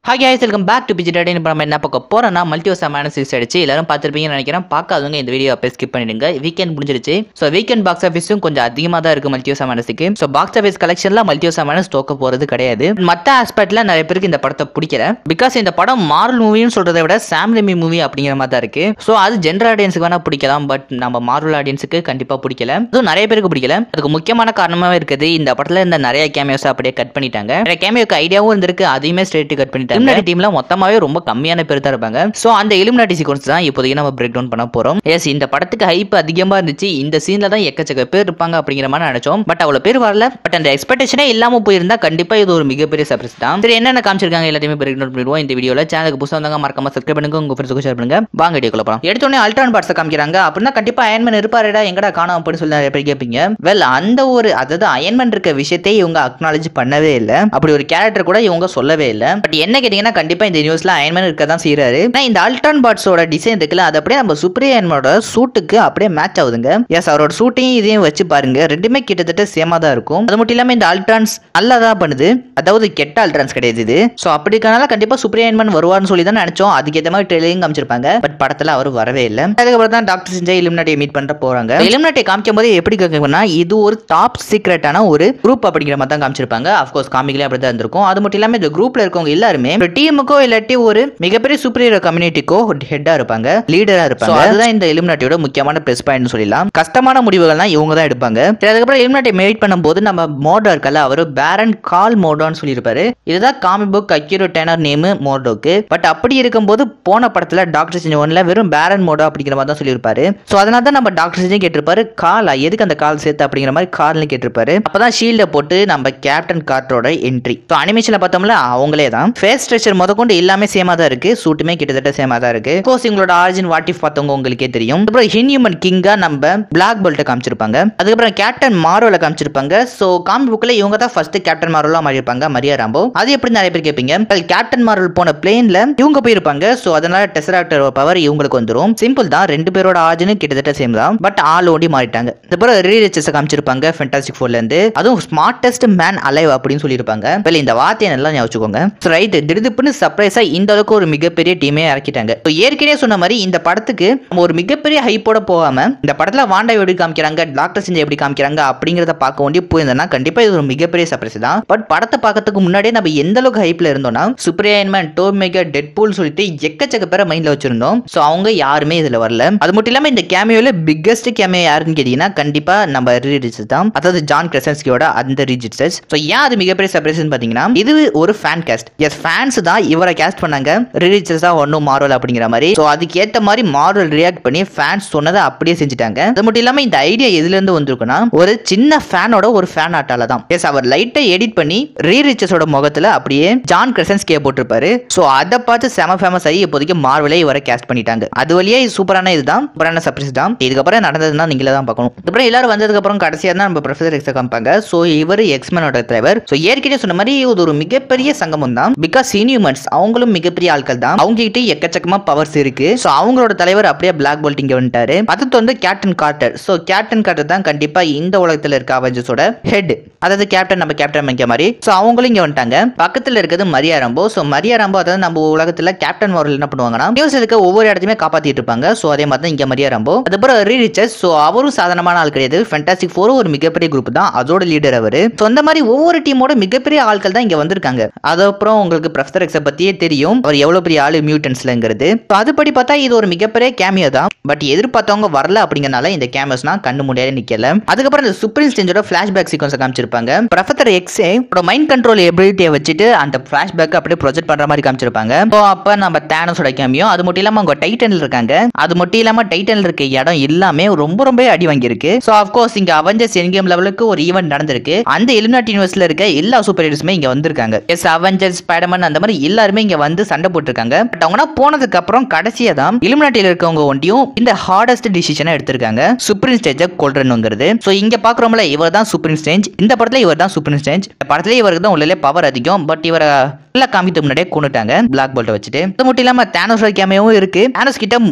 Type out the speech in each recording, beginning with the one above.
hi guys welcome back to PG date இப்போ நம்ம என்ன பார்க்க போறோம்னா மல்டிவர்ஸ் அனாலிசிஸ் அடிச்சு எல்லாரும் பார்த்துருப்பீங்கன்னு நினைக்கிறேன் பார்க்காதவங்க இந்த வீடியோ அப்போ ஸ்கிப் பண்ணிடுங்க வீக்கெண்ட் முடிஞ்சிருச்சு ஸோ வீக்கெண்ட் பாக்ஸ் ஆஃபீஸும் கொஞ்சம் அதிகமாக தான் இருக்கு மல்டிவர்ஸ் அமானஸுக்கு ஸோ பாக்ஸ் ஆஃபீஸ் கலெக்ஷன்ல மல்டிவர்ஸ் அமானஸ் தோக்க போறது கிடையாது மற்ற ஆஸ்பெக்ட்ல நிறைய பேருக்கு இந்த படத்தை பிடிக்கல பிகாஸ் இந்த படம் மாரல் மூவின்னு சொல்றதை விட சாம்லிமி மூவி அப்படிங்கிற மாதிரி தான் இருக்கு ஸோ அது ஜென்ரல் ஆடியன்ஸுக்கு வேணா பிடிக்கலாம் பட் நம்ம மார்வல் ஆடியன்ஸுக்கு கண்டிப்பா பிடிக்கல அதுவும் நிறைய பேருக்கு பிடிக்கல அதுக்கு முக்கியமான காரணமாவே இருக்குது இந்த படத்துல இந்த நிறைய கேமியோஸ் அப்படியே கட் பண்ணிட்டாங்க நிறைய கேமியோக்கு ஐடியாவும் இருந்திருக்கு அதையுமே ஸ்ட்ரெயிட் கட் பண்ணிட்டாங்க இலுமினாட்டி டீம்ல மொத்தமாவே ரொம்ப கம்மியான பேர் தான் இருப்பாங்க சோ அந்த இலுமினாட்டி சீக்வன்ஸ் தான் இப்போதைக்கு நம்ம பிரேக் டவுன் பண்ண போறோம் எஸ் இந்த படத்துக்கு ஹைப் அதிகமா இருந்துச்சு இந்த சீன்ல தான் எக்கச்சக்க பேர் இருப்பாங்க அப்படிங்கிற மாதிரி நினைச்சோம் பட் அவ்வளவு பேர் வரல பட் அந்த எக்ஸ்பெக்டேஷனே இல்லாம போயிருந்தா கண்டிப்பா இது ஒரு மிகப்பெரிய சர்ப்ரைஸ் தான் சரி என்னென்ன காமிச்சிருக்காங்க எல்லாத்தையுமே பிரேக் டவுன் பண்ணிடுவோம் இந்த வீடியோல சேனலுக்கு புதுசாக வந்தாங்க மறக்காம சப்ஸ்கிரைப் பண்ணுங்க உங்க ஃப்ரெண்ட்ஸுக்கு ஷேர் பண்ணுங்க வாங்க வீடியோக்குள்ள போலாம் எடுத்தோடனே அல்ட்ரான் பார்ட்ஸ் காமிக்கிறாங்க அப்படின்னா கண்டிப்பா அயன்மேன் இருப்பாருடா எங்கடா காணாம அப்படின்னு சொல்லி நிறைய பேர் கேட்பீங்க வெல் அந்த ஒரு அதாவது அயன்மேன் இருக்க விஷயத்தை இவங்க அக்னாலஜ் பண்ணவே இல்லை அப்படி ஒரு கேரக்டர் கூட இவங்க சொல்லவே இல்லை பட் என்ன கேட்டீங்கன்னா கண்டிப்பா இந்த நியூஸ்ல அயன்மேன் இருக்க தான் செய்யறாரு ஆனா இந்த அல்ட்ரான் பார்ட்ஸோட டிசைன் இருக்குல்ல அது அப்படியே நம்ம சுப்ரிய அயன்மனோட சூட்டுக்கு அப்படியே மேட்ச் ஆகுதுங்க எஸ் அவரோட சூட்டையும் இதையும் வச்சு பாருங்க ரெண்டுமே கிட்டத்தட்ட சேமா தான் இருக்கும் அது மட்டும் இல்லாம இந்த அல்ட்ரான்ஸ் நல்லா தான் பண்ணுது அதாவது கெட்ட அல்ட்ரான்ஸ் கிடையாது இது ஸோ அப்படிக்கனால கண்டிப்பா சுப்ரிய அயன்மன் வருவார்னு சொல்லி தான் நினைச்சோம் அதுக்கேற்ற மாதிரி ட்ரெயிலிங் காமிச்சிருப்பாங்க பட் படத்துல அவர் வரவே இல்லை அதுக்கப்புறம் தான் டாக்டர் செஞ்சா இலுமினாட்டியை மீட் பண்ண போறாங்க இலுமினாட்டியை காமிக்கும் போது எப்படி கேட்கணும்னா இது ஒரு டாப் சீக்ரெட்டான ஒரு குரூப் அப்படிங்கிற மாதிரி தான் காமிச்சிருப்பாங்க அஃப்கோர்ஸ் காமிக்கலே அப்படி தான் இருந்திருக்கும் அது மட்டும் இல்லாம இந்த குரூப்ல இருக்கவங்க எல்லாருமே ஒரு டீமுக்கோ இல்லாட்டி ஒரு மிகப்பெரிய சூப்பர் ஹீரோ கம்யூனிட்டிக்கோ ஹெட்டா இருப்பாங்க லீடரா இருப்பாங்க அதுதான் இந்த இலுமினாட்டியோட முக்கியமான ப்ளஸ் பாயிண்ட் சொல்லலாம் கஷ்டமான முடிவுகள்லாம் இவங்க தான் எடுப்பாங்க சரி, அதுக்கப்புறம் இலுமினாட்டி மீட் பண்ணும்போது நம்ம மோடோ இருக்கல அவர் பேரன் கால் மோடோன்னு சொல்லியிருப்பாரு இதுதான் காமிக் புக் அக்யூரோ டேனர் நேம் மோடோக்கு பட் அப்படி இருக்கும்போது போன படத்துல டாக்டர் செஞ்ச ஒன்ல வெறும் பேரன் மோடோ அப்படிங்கிற மாதிரி தான் சொல்லியிருப்பாரு ஸோ அதனால தான் நம்ம டாக்டர் செஞ்சு கேட்டிருப்பாரு காலா எதுக்கு அந்த கால் சேர்த்து அப்படிங்கிற மாதிரி கால்னு கேட்டிருப்பாரு அப்பதான் ஷீல்டை போட்டு நம்ம கேப்டன் கார்ட்டரோட என்ட்ரி ஸோ அனிமேஷன்ல பார்த்தோம்ல அவங்களே தான் ஃபேஸ் ஸ்ட்ரக்சர் முத கொண்டு எல்லாமே சேமா தான் இருக்கு சூட்டுமே கிட்டத்தட்ட சேமா தான் இருக்கு கோர்ஸ் இவங்களோட ஆரிஜின் வாட் இஃப் பார்த்தவங்க உங்களுக்கே தெரியும் அப்புறம் ஹின்யூமன் கிங்கா நம்ம பிளாக் பெல்ட்டை காமிச்சிருப்பாங்க அதுக்கப்புறம் கேப்டன் மாரோல காமிச்சிருப்பாங்க ஸோ காமிக் புக்ல இவங்க தான் ஃபர்ஸ்ட் கேப்டன் மாரோலா மாறியிருப்பாங்க மரியா ராம்போ அது எப்படி நிறைய பேர் கேட்பீங்க கேப்டன் மாரோல் போன பிளேன்ல இவங்க போயிருப்பாங்க ஸோ அதனால டெசராக்டர் பவர் இவங்களுக்கு வந்துரும் சிம்பிள் தான் ரெண்டு பேரோட ஆஜினு கிட்டத்தட்ட சேம் தான் பட் ஆள் ஓடி மாறிட்டாங்க அதுக்கப்புறம் ரீ ரிச்சஸ் காமிச்சிருப்பாங்க ஃபென்டாஸ்டிக் ஃபோர்ல இருந்து அதுவும் ஸ்மார்ட்டஸ்ட் மேன் அலைவ் அப்படின்னு சொல்லியிருப்பாங்க well, இந்த வார்த்தையை நல்லா ஞாபகம் வச்சுக்கோங்க ரைட் திடுதுப்புன்னு சர்ப்ரைஸா இந்த அளவுக்கு ஒரு மிகப்பெரிய டீமே இறக்கிட்டாங்க So, ஏற்கனவே சொன்ன மாதிரி இந்த படத்துக்கு நம்ம ஒரு மிகப்பெரிய ஹைப்போட போகாம இந்த படத்துல வாண்டா எப்படி காமிக்கிறாங்க டாக்டர் செஞ்சு எப்படி காமிக்கிறாங்க அப்படிங்கறத பார்க்க வேண்டிய போயிருந்தோம்னா கண்டிப்பா இது ஒரு மிகப்பெரிய சர்ப்ரைஸ் தான் பட் படத்தை பார்க்கறதுக்கு முன்னாடியே நம்ம எந்த அளவுக்கு ஹைப்ல இருந்தோம்னா சுப்ரியன்மேன் டோமேகா டெட்பூல் சொல்லிட்டு எக்கச்சக்க பேரை மைண்ட்ல வச்சிருந்தோம் ஸோ அவங்க யாருமே இதுல வரல அது மட்டும் இல்லாம இந்த கேமியோல பிக்கஸ்ட் கேமியோ யாருன்னு கேட்டீங்கன்னா கண்டிப்பா நம்ம ரீரிச்சஸ் தான் அதாவது ஜான் கிரசன்ஸ்கியோட அந்த ரீஜிட்ஸஸ் ஸோ ஏன் அது மிகப்பெரிய சர்ப்ரைஸ்னு பாத்தீங்கன்னா இது ஒரு ஃபேன் கேஸ்ட் எஸ் ஃபேன்ஸ் தான் இவரை கேஸ்ட் பண்ணாங்க ரீரிச்சஸ் தான் ஒன்றும் மார்வல் அப்படிங்கிற மாதிரி ஸோ அதுக்கு ஏத்த மாதிரி மார்வல் ரியாக்ட் பண்ணி ஃபேன்ஸ் சொன்னதை அப்படியே செஞ்சுட்டாங்க அது மட்டும் இல்லாம இந்த ஐடியா எதுல இருந்து வந்திருக்குன்னா ஒரு சின்ன ஃபேனோட ஒரு ஃபேன் ஆட்டால தான் எஸ் அவர் லைட்டை எடிட் பண்ணி ரீரிச்சஸோட முகத்துல அப்படியே ஜான் கிரசன்ஸ்கியை போட்டிருப்பாரு ஸோ அதை பார்த்து செம ஃபேமஸ் ஆகி இப்போதைக்கு மார்வலே இவரை கேஸ்ட் பண்ணிட்டாங்க அது வழியா இது சூப்பரான இதுதான் சூப்பரான சர்ப்ரைஸ் தான் இதுக்கப்புறம் நடந்ததுன்னா நீங்களே தான் பார்க்கணும் அதுக்கப்புறம் எல்லாரும் வந்ததுக்கு அப்புறம் கடைசியா தான் நம்ம ப்ரொஃபசர் எக்ஸை காமிப்பாங்க ஸோ இவர் எக்ஸ்மேனோட தலைவர் ஸோ ஏற்கனவே சொன்ன மாதிரி இது ஒரு மிகப்பெரிய சங்கமம் தான் பிகாஸ் இன்ஹியூமன்ஸ் அவங்களும் மிகப்பெரிய ஆட்கள் தான் அவங்க கிட்ட எக்கச்சக்கமா பவர்ஸ் இருக்கு ஸோ அவங்களோட தலைவர் அப்படியே பிளாக் போல்ட் இங்க வந்துட்டாரு அடுத்து வந்து captain Carter so captain Carter தான் கண்டிப்பா இந்த உலகத்துல இருக்க அவெஞ்சர்ஸோட ஹெட் அதாவது கேப்டன் நம்ம கேப்டன் அமெரிக்கா மாதிரி ஸோ அவங்களும் இங்க வந்துட்டாங்க பக்கத்துல இருக்கிறது Maria Rambeau so Maria Rambeau அதாவது நம்ம உலகத்துல கேப்டன் மாரல் என்ன பண்ணுவாங்கன்னா நியூஸ் இருக்க ஒவ்வொரு இடத்தையுமே காப்பாத்திட்டு இருப்பாங்க ஸோ அதே மாதிரி தான் இங்க மரியா ரம்போ அதுக்கப்புறம் ரீ ரிச்சஸ் ஸோ அவரும் சாதாரணமான ஆள் கிடையாது ஃபென்டாஸ்டிக் ஃபோரும் ஒரு மிகப்பெரிய குரூப் தான் அதோட லீடர் அவரு ஸோ அந்த மாதிரி ஒவ்வொரு டீமோட மிகப்பெரிய ஆட்கள் தான் இங்க வந்திருக்காங்க அதுக்கப்புறம் உங்களுக்கு ப்ரொஃபசர் எக்ஸை பத்தியே தெரியும் அவர் எவ்வளவு பெரிய ஆளு மியூட்டன்ஸ்லங்கிறது ஸோ அதுபடி பார்த்தா இது ஒரு மிகப்பெரிய கேமியோ தான் பட் எதிர்பார்த்தவங்க வரல அப்படிங்கறனால இந்த கேமியோஸ்னா கண்ணு முடியாது நிக்கல அதுக்கப்புறம் இந்த சுப்ரீம் ஸ்டேஞ்சோட ஃபிளாஷ்பேக் சீக்வன்ஸ் காமிச்சிருப்பாங்க ப்ரொஃபசர் எக்ஸே மைண்ட் கண்ட்ரோல் எபிலிட்டியை வச்சுட்டு அந்த ஃபிளாஷ்பேக் அப்படியே ப்ரொஜெக்ட் பண்ற மாதிரி காமிச்சிருப்பாங்க ஸோ அப்ப நம்ம தேனஸோட கேமியோ அது மட்டும் இல்லாம அவங்க டைட்டன்ல இருக்காங்க அது மட்டும் இல்லாம டைட்டன்ல இருக்க இடம் எல்லாமே ரொம்ப ரொம்ப அடி வாங்கியிருக்கு ஸோ அஃப்கோர்ஸ் இங்க அவெஞ்சர்ஸ் என்கேம் லெவலுக்கு ஒரு ஈவெண்ட் நடந்திருக்கு அந்த எலிமினாட் யூனிவர்ஸ்ல இருக்க எல்லா சூப்பர் ஹீரோஸுமே இங்க வந்திருக்காங்க எஸ் அவெஞ்சர்ஸ் ஸ்பைடர்மேன் அந்த மாதிரி எல்லாருமே இங்க வந்து சண்டை போட்டிருக்காங்க பட் அவங்கன்னா போனதுக்கு அப்புறம் கடைசியா தான் இலுமினாட்டில இருக்கவங்க ஒண்டியும் இந்த ஹார்டஸ்ட் டிசிஷனை எடுத்திருக்காங்க சுப்ரீம் ஸ்டேஜை கொள்றணுங்கிறது ஸோ இங்க பாக்குறோம்ல இவர் தான் சுப்ரீம் ஸ்டேஜ் இந்த படத்துல இவர் தான் சுப்ரீம் ஸ்டேஜ் இந்த படத்துல இவருக்கு தான் உள்ளே பவர் அதிகம் பட் இவரை எல்லாம் காமித்து முன்னாடியே கொண்டுட்டாங்க பிளாக் போல்ட்டை வச்சுட்டு அது மட்டும் இல்லாம தேனோஸ் கேமையும் இருக்கு தேனோஸ் கிட்ட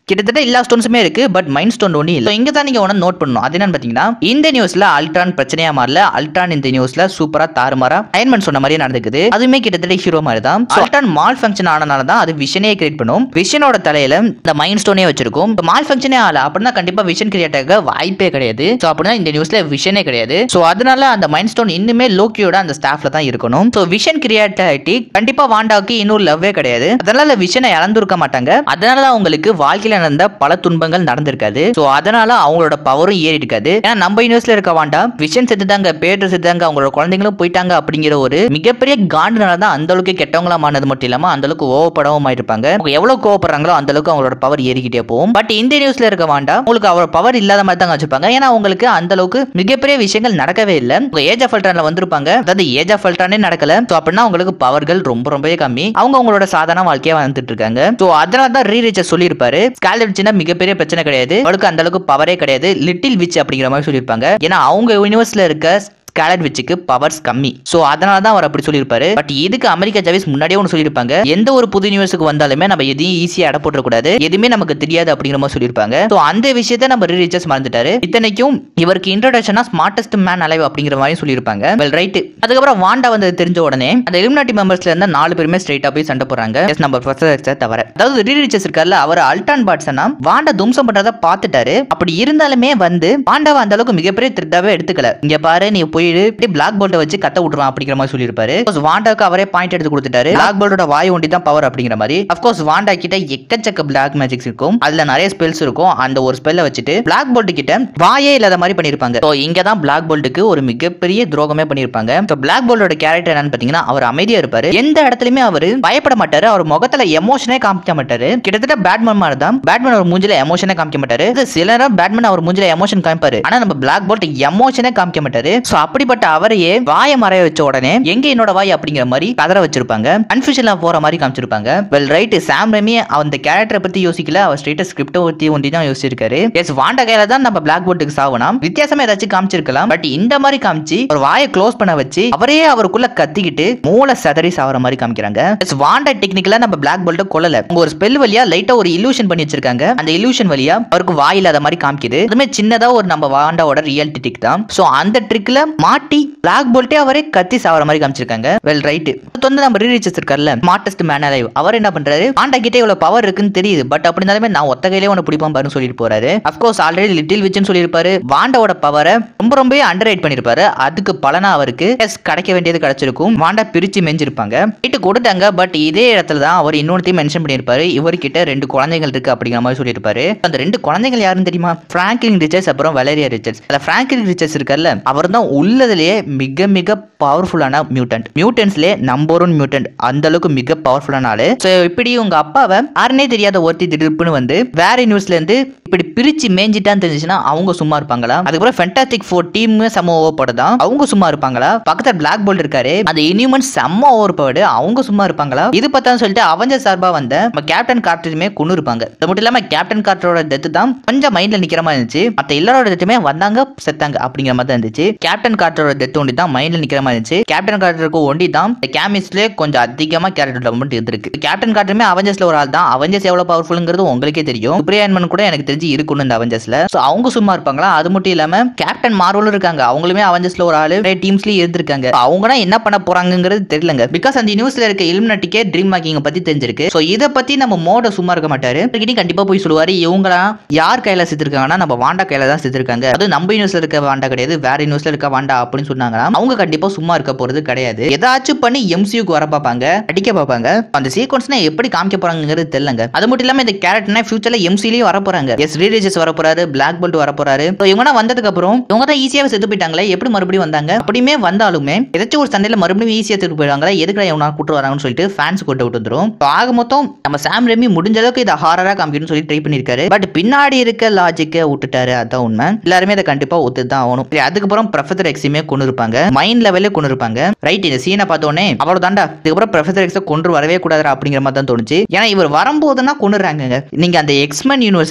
கிட்டத்தட்ட எல்லா ஸ்டோன்ஸுமே இருக்கு பட் மைண்ட் ஸ்டோன் ஒன்றும் இல்லை இங்க தான் நீங்க ஒன்று நோட் பண்ணணும் அது என்னன்னு பாத்தீங்கன்னா இந்த நியூஸ்ல அல்ட்ரான் பிரச்சனையா மாறல அல்ட்ரான் இந்த நியூஸ்ல சூப்பரா தாறுமாறா அயன்மன் சொன்ன மாதிரியே நடந்துக்குது அதுவுமே கிட்டத்தட்ட ஹீரோ மாதிரி தான் அல்ட்ரான் மால் ஃபங்க்ஷன் ஆனனால தான் அது விஷனே கிரியேட் பண்ணும் விஷனோட தலையில இந்த மைண்ட் ஸ்டோனே வச்சிருக்கும் மால் ஃபங்க்ஷனே ஆகல அப்படின்னா கண்டிப்பா விஷன் கிரியேட் ஆக வாய்ப்பே கிடையாது ஸோ அப்படின்னா இந்த நியூஸ்ல விஷனே கிடையாது ஸோ அதனால அந்த மைண்ட் ஸ்டோன் இன்னுமே லோக்கியோட அந்த ஸ்டாஃப்ல தான் இருக்கணும் ஸோ விஷன் கிரியேட் ஆகிட்டு கண்டிப்பா வாண்டாவுக்கு இன்னொரு லவ்வே கிடையாது அதனால விஷனை இழந்திருக்க மாட்டாங்க அதனால அவங்களுக்கு வாழ்க்கையில நடந்த பல துன்பங்கள் நடந்திருக்காது ஸோ அதனால அவங்களோட பவரும் ஏறி இருக்காது ஏன்னா நம்ம யூனிவர்ஸ்ல இருக்க வாண்டா விஷன் செத்துட்டாங்க பேட்டர் செத்துட்டாங்க அவங்களோட குழந்தைங்களும் போயிட்டாங்க அப்படிங்கிற ஒரு மிகப்பெரிய காண்டுனால தான் அந்த அளவுக்கு கெட்டவங்களா மானது மட்டும் இல்லாம அந்த அளவுக்கு ஓவப்படவும் ஆயிருப்பாங்க அவங்க எவ்வளவு கோவப்படுறாங்களோ அந்த அளவுக்கு அவங்களோட பவர் ஏறிக்கிட்டே போகும் பட் இந்த நியூஸ்ல இருக்க வாண்டா உங்களுக்கு அவரோட பவர் இல்லாத மாதிரி தான் வச்சிருப்பாங்க ஏன்னா அவங்களுக்கு அந்த அளவுக்கு மிகப்பெரிய விஷயங்கள் நடக்கவே இல்லை உங்க ஏஜ் ஆஃப் அல்ட்ரான்ல வந்திருப்பாங்க அதாவது ஏஜ் ஆஃப் அல்ட்ரானே நடக்கல ஸோ அப்படின்னா அவங்களுக்கு பவர்கள் ரொம்ப ரொம்பவே கம்மி அவங்க அவங்களோட சாதாரண வாழ்க்கையா வந்துட்டு இருக்காங்க ஸோ அதனால தான் ரீ ரிச்சர் சொல்லியிருப்பாரு ஸ்காலர் விட்ச்னா மிகப்பெரிய பிரச்சனை கிடையாது அவளுக்கு அந்த அளவுக்கு பவரே கிடையாது லிட்டில் விச் அப்படிங்கிற மாதிரி சொல்லியிருப்பாங்க ஏன்னா அவங்க யூனிவர்ஸ்ல இருக்க ஸ்காலட் விச்சுக்கு பவர்ஸ் கம்மி ஸோ அதனால தான் அவர் அப்படி சொல்லியிருப்பாரு பட் இதுக்கு அமெரிக்கா ஜாவிஸ் முன்னாடியே ஒன்று சொல்லியிருப்பாங்க எந்த ஒரு புது நியூஸுக்கு வந்தாலுமே நம்ம எதையும் ஈஸியாக அட போட்டுறக்கூடாது எதுவுமே நமக்கு தெரியாது அப்படிங்கிற மாதிரி சொல்லியிருப்பாங்க ஸோ அந்த விஷயத்த நம்ம ரீச்சர்ஸ் மறந்துட்டாரு இத்தனைக்கும் இவருக்கு இன்ட்ரோடக்ஷனா ஸ்மார்ட்டஸ்ட் மேன் அலைவ் அப்படிங்கிற மாதிரி சொல்லியிருப்பாங்க வெல் ரைட் அதுக்கப்புறம் வாண்டா வந்து தெரிஞ்ச உடனே அந்த எலிமினாட்டி மெம்பர்ஸ்ல இருந்த நாலு பேருமே ஸ்ட்ரைட்டா போய் சண்டை போறாங்க எஸ் நம்ம ப்ரொஃபசர் தவிர அதாவது ரீ ரிச்சர்ஸ் இருக்கார்ல அவர் அல்டான் பாட்ஸ்னா வாண்டா தும்சம் பண்றத பார்த்துட்டாரு அப்படி இருந்தாலுமே வந்து வாண்டாவை அந்த அளவுக்கு மிகப்பெரிய திருட்டாவே எடுத்துக்கல இங்க பாரு நீ போயிடு இப்படி பிளாக் போல்ட்டை வச்சு கத்த விட்டுருவான் அப்படிங்கிற மாதிரி சொல்லியிருப்பாரு Of course, வாண்டாக்கு அவரே பாயிண்ட் எடுத்து கொடுத்துட்டாரு பிளாக் போல்ட்டோட வாய் ஒண்டி தான் பவர் அப்படிங்கிற மாதிரி அப்கோர்ஸ் வாண்டா கிட்ட எக்கச்சக்க பிளாக் மேஜிக்ஸ் இருக்கும் அதுல நிறைய ஸ்பெல்ஸ் இருக்கும் அந்த ஒரு ஸ்பெல்ல வச்சுட்டு பிளாக் போல்ட் கிட்ட வாயே இல்லாத மாதிரி பண்ணிருப்பாங்க ஸோ இங்க தான் பிளாக் போல்ட்டுக்கு ஒரு மிகப்பெரிய துரோகமே பண்ணிருப்பாங்க ஸோ பிளாக் போல்ட்டோட கேரக்டர் என்னன்னு பாத்தீங்கன்னா அவர் அமைதியா இருப்பாரு எந்த இடத்துலயுமே அவர் பயப்பட மாட்டாரு அவர் முகத்துல எமோஷனே காமிக்க மாட்டாரு கிட்டத்தட்ட பேட்மேன் மாதிரி தான் பேட்மேன் அவர் மூஞ்சில எமோஷனே காமிக்க மாட்டாரு இது சில நேரம் பேட்மேன் அவர் மூஞ்சில எமோஷன் காமிப்பாரு ஆனா நம்ம பிளாக் போல்ட் எமோஷனே காமிக்க மாட்டாரு ஸோ அப்படிப்பட்ட அவரையே வாயை மறைய வச்ச உடனே எங்க என்னோட வாய் அப்படிங்கிற மாதிரி கதற வச்சிருப்பாங்க கன்ஃபியூஷன்ல போற மாதிரி காமிச்சிருப்பாங்க வெல் ரைட் சாம் ரெமி அந்த கேரக்டரை பத்தி யோசிக்கல அவர் ஸ்ட்ரெயிட்டா ஸ்கிரிப்டை பத்தி ஒண்டி தான் யோசிச்சிருக்காரு எஸ் வாண்ட கையில தான் நம்ம பிளாக் போர்டுக்கு சாவலாம் வித்தியாசமா ஏதாச்சும் காமிச்சிருக்கலாம் பட் இந்த மாதிரி காமிச்சு ஒரு வாயை க்ளோஸ் பண்ண வச்சு அவரே அவருக்குள்ள கத்திக்கிட்டு மூளை சதறி சாவற மாதிரி காமிக்கிறாங்க எஸ் வாண்ட டெக்னிக்கலா நம்ம பிளாக் போல்ட்டை கொல்லல உங்க ஒரு ஸ்பெல் வழியா லைட்டா ஒரு illusion பண்ணி வச்சிருக்காங்க அந்த illusion வழியா அவருக்கு வாய் இல்லாத மாதிரி காமிக்குது அதுமே சின்னதா ஒரு நம்ம வாண்டாவோட ரியாலிட்டி ட்ரிக் தான் சோ அந்த ட்ரிக்ல மாட்டி பிளாக் போல்ட்டே அவரே கத்தி சாவற மாதிரி காமிச்சிருக்காங்க வெல் ரைட் வந்து நம்ம ரீரிச்சஸ் இருக்கார்ல ஸ்மார்ட்டஸ்ட் மேன் அலைவ் அவர் என்ன பண்றாரு வாண்டா கிட்ட இவ்வளவு பவர் இருக்குன்னு தெரியுது பட் அப்படி இருந்தாலுமே நான் ஒத்த கையிலே உன பிடிப்பான் பாருன்னு சொல்லிட்டு போறாரு அப்கோர்ஸ் ஆல்ரெடி லிட்டில் விச்னு சொல்லியிருப்பாரு வாண்டாவோட பவரை ரொம்ப ரொம்பவே அண்டர் ரைட் பண்ணிருப்பாரு அதுக்கு பலனா அவருக்கு எஸ் கிடைக்க வேண்டியது கிடைச்சிருக்கும் வாண்டா பிரிச்சு மெஞ்சிருப்பாங்க வீட்டு கொடுத்தாங்க பட் இதே இடத்துல தான் அவர் இன்னொருத்தையும் மென்ஷன் பண்ணியிருப்பாரு இவர்கிட்ட ரெண்டு குழந்தைகள் இருக்கு அப்படிங்கிற மாதிரி சொல்லியிருப்பாரு அந்த ரெண்டு குழந்தைகள் யாருன்னு தெரியுமா பிராங்க்லின் ரிச்சர்ஸ் அப்புறம் வலேரியா ரிச்சர்ஸ் அந்த பிராங்க்லின் ரிச்சர்ஸ் இருக்கார்ல அவர் தான் உள்ளதுலயே மிக மிக பவர்ஃபுல்லான மியூட்டன்ட் மியூட்டன்ஸ்லேயே நம்பர் ஒன் மியூட்டன்ட் அந்த அளவுக்கு மிக பவர்ஃபுல்லான ஆளு ஸோ இப்படி உங்க அப்பாவை யாருனே தெரியாத ஒருத்தி திடுப்புன்னு வந்து வேற நியூஸ்ல இருந்து இப்படி பிரிச்சு மேஞ்சிட்டான்னு தெரிஞ்சுச்சுன்னா அவங்க சும்மா இருப்பாங்களா அதுக்கப்புறம் ஃபென்டாஸ்டிக் ஃபோர் டீம் செம்ம ஓவர் தான் அவங்க சும்மா இருப்பாங்களா பக்கத்துல பிளாக் போல்ட் இருக்காரு அந்த இனிமன் செம்ம ஓவர் பவர்டு அவங்க சும்மா இருப்பாங்களா இது பார்த்தான்னு சொல்லிட்டு அவஞ்ச சார்பா வந்த நம்ம கேப்டன் கார்டருமே கொண்டு இருப்பாங்க அது மட்டும் இல்லாம கேப்டன் கார்டரோட டெத்து தான் கொஞ்சம் மைண்ட்ல நிக்கிற மாதிரி இருந்துச்சு மத்த எல்லாரோட டெத்துமே வந்தாங்க செத்தாங்க அப்படிங்கிற மாதிரி தான் இருந்துச்சு கேப்டன் கார்டரோட டெத் ஒண்டி தான் மைண்ட்ல நிக்கிற மாதிரி இருந்துச்சு கேப்டன் கார்டருக்கு ஒண்டி தான் இந்த கேமிஸ்ட்ல கொஞ்சம் அதிகமா கேரக்டர் டெவலப்மெண்ட் இருந்திருக்கு கேப்டன் கார்டருமே அவஞ்சஸ்ல ஒரு ஆள் தான் அவஞ்சஸ் எவ்வளவு பவர்ஃபுல்ங்கிறது உங்களுக்கே தெரியும் சுப்ரியான்மன் கூட எனக்கு தெரிஞ்சு இருக்கணும் இந்த அவஞ்சஸ்ல சோ அவங்க சும்மா இருப்பாங்களா அது மட்டும் இல்லாம கேப்டன் மார்வலும் இருக்காங்க அவங்களுமே அவஞ்சஸ்ல ஒரு ஆளு நிறைய டீம்ஸ்லயும் இருந்திருக்காங்க So அவங்கன்னா என்ன பண்ண போறாங்கிறது தெரியலங்க பிகாஸ் அந்த நியூஸ்ல இருக்க இலுமினட்டிக்கே ட்ரீம் மேக்கிங் பத்தி தெரிஞ்சிருக்கு சோ இத பத்தி நம்ம மோட சும்மா இருக்க மாட்டாரு இவர்கிட்ட கண்டிப்பா போய் சொல்லுவாரு இவங்கலாம் யார் கையில செத்துருக்காங்கன்னா நம்ம வாண்டா கையில தான் செத்துருக்காங்க அது நம்ம நியூஸ்ல இருக்க வாண்டா கிடையாது வேற நியூஸ்ல இருக்க வாண்டா அப்படின்னு சொன்னாங்கன்னா அவங்க கண்டிப்பா சும்மா இருக்க போறது கிடையாது ஏதாச்சும் பண்ணி எம்சியூக்கு வர பார்ப்பாங்க அடிக்க பார்ப்பாங்க அந்த சீக்வன்ஸ்னா எப்படி காமிக்க போறாங்கிறது தெரியலங்க அது மட்டும் இல்லாம இந்த கேரக்டர்னா ஃபியூச்சர்ல எம்சிலையும் வர போறாங்க எஸ் ரீரேஜஸ் வர போறாரு பிளாக் பெல்ட் வர போறாரு So இவங்க வந்ததுக்கு அப்புறம் இவங்க தான் ஈஸியாவே செத்து போயிட்டாங்களே எப்படி மறுபடியும் வந்தாங்க அப்படியுமே வந்தாலுமே ஏதாச்சும் ஒரு சண்டையில மறுபடியும் ஈஸியா செத்து போயிடுவாங்களா எதுக்கு இவனா கூட்டு வராங்கன்னு சொல்லிட்டு ஃபேன்ஸ் கொண்டு விட்டு வந்துரும் So ஆக மொத்தம் நம்ம சாம் ரெமி முடிஞ்ச அளவுக்கு இதை ஹாரரா காமிக்கணும்னு சொல்லி ட்ரை பண்ணிருக்காரு பட் பின்னாடி இருக்க லாஜிக்கை விட்டுட்டாரு அதான் உண்மை எல்லாருமே இதை கண்டிப்பா ஒத்து தான் ஆகணும் சரி, அதுக்கப்புறம் ப்ரொஃபசர் எக்ஸுமே கொண்டு இருப்பாங்க மைண்ட் லெவல்ல கொண்டு இருப்பாங்க ரைட் இந்த சீனை பார்த்தோன்னே அவ்வளவு தாண்டா இதுக்கப்புறம் ப்ரொஃபசர் எக்ஸை கொண்டு வரவே கூடாது அப்படிங்கிற மாதிரி தான் தோணுச்சு ஏன்னா இவர் வரும்போதுன்னா கொண்டுறாங்க நீங்க அந்த எக்ஸ்மேன் யூனிவர்ஸ் இருக்குல்ல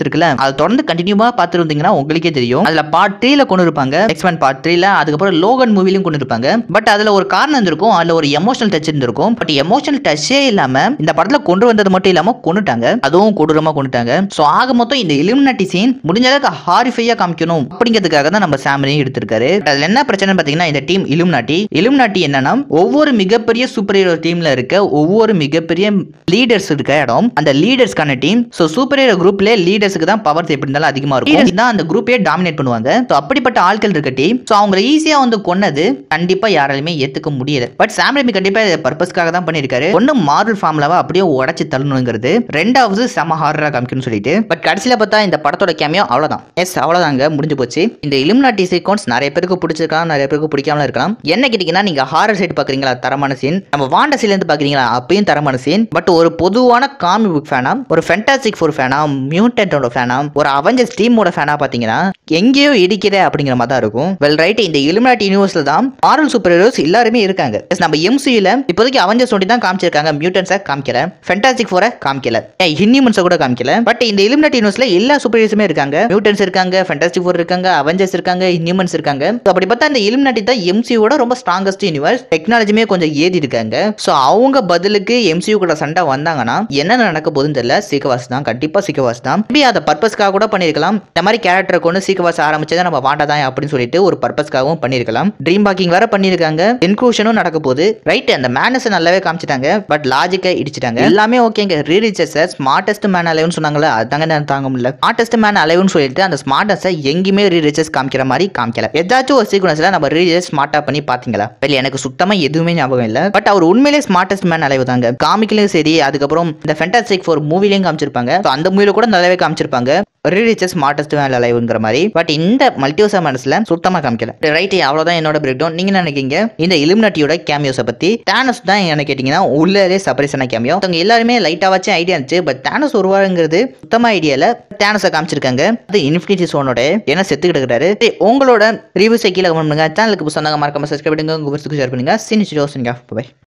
அதை தொடர்ந்து கண்டினியூவா பார்த்துட்டு இருந்தீங்கன்னா உங்களுக்கே தெரியும் அதுல பார்ட் த்ரீல கொண்டு இருப்பாங்க எக்ஸ்பேன் பார்ட் த்ரீல அதுக்கப்புறம் லோகன் மூவிலையும் கொண்டு இருப்பாங்க பட் அதுல ஒரு காரணம் இருந்திருக்கும் அதுல ஒரு எமோஷனல் டச் இருந்திருக்கும் பட் எமோஷனல் டச்சே இல்லாம இந்த படத்துல கொண்டு வந்தது மட்டும் இல்லாம கொண்டுட்டாங்க அதுவும் கொடூரமா கொண்டுட்டாங்க சோ ஆக மொத்தம் இந்த இலுமினாட்டி சீன் முடிஞ்ச அளவுக்கு ஹாரிஃபையா காமிக்கணும் அப்படிங்கிறதுக்காக தான் நம்ம சாமனையும் எடுத்திருக்காரு அதுல என்ன பிரச்சனை பாத்தீங்கன்னா இந்த டீம் இலுமினாட்டி இலுமினாட்டி என்னன்னா ஒவ்வொரு மிகப்பெரிய சூப்பர் ஹீரோ டீம்ல இருக்க ஒவ்வொரு மிகப்பெரிய லீடர்ஸ் இருக்க இடம் அந்த லீடர்ஸ்க்கான டீம் சோ சூப்பர் ஹீரோ குரூப்ல லீடர்ஸ்க்கு தான் பவர் எப்படி இருந்தாலும் அதிகமா இருக்கும் Leaders தான் அந்த குரூப்பே டாமினேட் பண்ணுவாங்க சோ அப்படிப்பட்ட ஆட்கள் இருக்க டீம் சோ அவங்க ஈஸியா வந்து கொன்னது கண்டிப்பா யாராலுமே ஏத்துக்க முடியல பட் சாம் ரேமி கண்டிப்பா பர்பஸ்க்காக தான் பண்ணிருக்காரு ஒன்னு மார்வல் ஃபார்ம்லாவை அப்படியே உடைச்சு தள்ளணுங்கிறது ரெண்டாவது செம ஹாரரா காமிக்கணும்னு சொல்லிட்டு பட் கடைசியில பார்த்தா இந்த படத்தோட கேமியோ அவ்வளவுதான் எஸ் அவ்வளவுதாங்க முடிஞ்சு போச்சு இந்த இலுமினாட்டி சீக்வன்ஸ் நிறைய பேருக்கு பிடிச்சிருக்கலாம் நிறைய பேருக்கு பிடிக்காம இருக்கலாம் என்ன கேட்டீங்கன்னா நீங்க ஹாரர் சைடு பாக்குறீங்களா தரமான சீன் நம்ம வாண்ட சீல இருந்து பாக்குறீங்களா அப்பயும் தரமான சீன் பட் ஒரு பொதுவான காமி புக் ஃபேனா ஒரு ஃபென்டாஸ்டிக் ஃபோர் ஃபேனா மியூட்டன்டோட ஃபேனா ஒரு அவெஞ்சர்ஸ் டீமோட ஃபேனா பாத்தீங்கன்னா எங்கேயோ இடிக்கிற அப்படிங்கிற மாதிரி தான் இருக்கும் வெல் ரைட் இந்த இலுமினாட்டி யூனிவர்ஸ்ல தான் மாரல் சூப்பர் ஹீரோஸ் எல்லாருமே இருக்காங்க Yes, நம்ம எம்சியூல இப்போதைக்கு அவெஞ்சர்ஸ் ஒட்டி தான் காமிச்சிருக்காங்க மியூட்டன்ஸை காமிக்கல ஃபென்டாஸ்டிக் ஃபோரை காமிக்கல ஹின்யூமன்ஸை கூட காமிக்கல பட் இந்த இலுமினாட்டி யூனிவர்ஸ்ல எல்லா சூப்பர் ஹீரோஸுமே இருக்காங்க மியூட்டன்ஸ் இருக்காங்க ஃபென்டாஸ்டிக் ஃபோர் இருக்காங்க அவெஞ்சர்ஸ் இருக்காங்க ஹின்யூமன்ஸ் இருக்காங்க So, அப்படி பார்த்தா இந்த இலுமினாட்டி தான் எம்சியோட ரொம்ப ஸ்ட்ராங்கஸ்ட் யூனிவர்ஸ் டெக்னாலஜியுமே கொஞ்சம் ஏறி இருக்காங்க ஸோ அவங்க பதிலுக்கு எம்சியூ கூட சண்டை வந்தாங்கன்னா என்ன நடக்க போகுதுன்னு தெரியல சீக்கவாஸ் தான் கண்டிப்பா சீக்கவாஸ் தான் மேபி அதை பர்பஸ்க்காக கூட பண்ணிருக்கலாம் இந்த மாதிரி கேரக்டரை கொண்டு சீக்கவாஸ் ஆரம்பிச்சதை நம்ம வாண்டா தான் அப்படின்னு சொல்லிட்டு ஒரு பர்பஸ்க்காகவும் பண்ணிருக்கலாம் ட்ரீம் பாக்கிங் வேற பண்ணிருக்காங்க இன்க்ளூஷனும் நடக்க போகுது ரைட் அந்த மேனஸ் நல்லாவே காமிச்சிட்டாங்க பட் லாஜிக்கை இடிச்சிட்டாங்க எல்லாமே ஓகேங்க ரீரிச்சர்ஸ் ஸ்மார்டஸ்ட் மேன் அலைவ்னு சொன்னாங்கல்ல அதாங்க நான் தாங்க முடியல ஸ்மார்டஸ்ட் மேன் அலைவ்னு சொல்லிட்டு அந்த ஸ்மார்டஸ்ட்டை எங்கேயுமே ரீரிச்சர்ஸ் காமிக்கிற மாதிரி காமிக்கல ஏதாச்சும் ஒரு சீக்வன்ஸ்ல நம்ம ரீரிச்சர்ஸ் ஸ்மார்ட்டா பண்ணி பாத்தீங்களா வெளிய எனக்கு சுத்தமா எதுவுமே ஞாபகம் இல்ல பட் அவர் உண்மையிலே ஸ்மார்டஸ்ட் மேன் அலைவு தாங்க காமிக்கலையும் சரி அதுக்கப்புறம் இந்த ஃபென்டாஸ்டிக் ஃபோர் மூவிலையும் காமிச்சிருப்பாங்க So, அந்த மூவில கூட நல்லாவே காமிச்சிருப்பாங்க ரீரிச்சஸ் ஸ்மார்டஸ்ட் மேன் அலைவுங்கிற மாதிரி பட் இந்த மல்டிவர்சா மேனஸ்ல சுத்தமா காமிக்கல ரைட் அவ்வளவுதான் என்னோட பிரேக் டவுன் நீங்க என்ன நினைக்கிறீங்க இந்த இலுமினாட்டியோட கேமியோஸை பத்தி தானஸ் தான் என்ன கேட்டீங்கன்னா உள்ளே சப்பரேஷனா கேமியோ அவங்க எல்லாருமே லைட்டா வச்சு ஐடியா இருந்துச்சு பட் தானஸ் உருவாங்கிறது சுத்தமா ஐடியால தானஸை காமிச்சிருக்காங்க அது இன்ஃபினிட்டி சோனோட என்ன செத்து கிடக்குறாரு சரி, உங்களோட ரிவ்யூஸை கீழே கமெண்ட் பண்ணுங்க சேனலுக்கு சொன்னாங்க மறக்காம சப்ஸ்கிரைப் பண்ணுங்க உங்க ஷேர் பண்ணுங்க சினி பை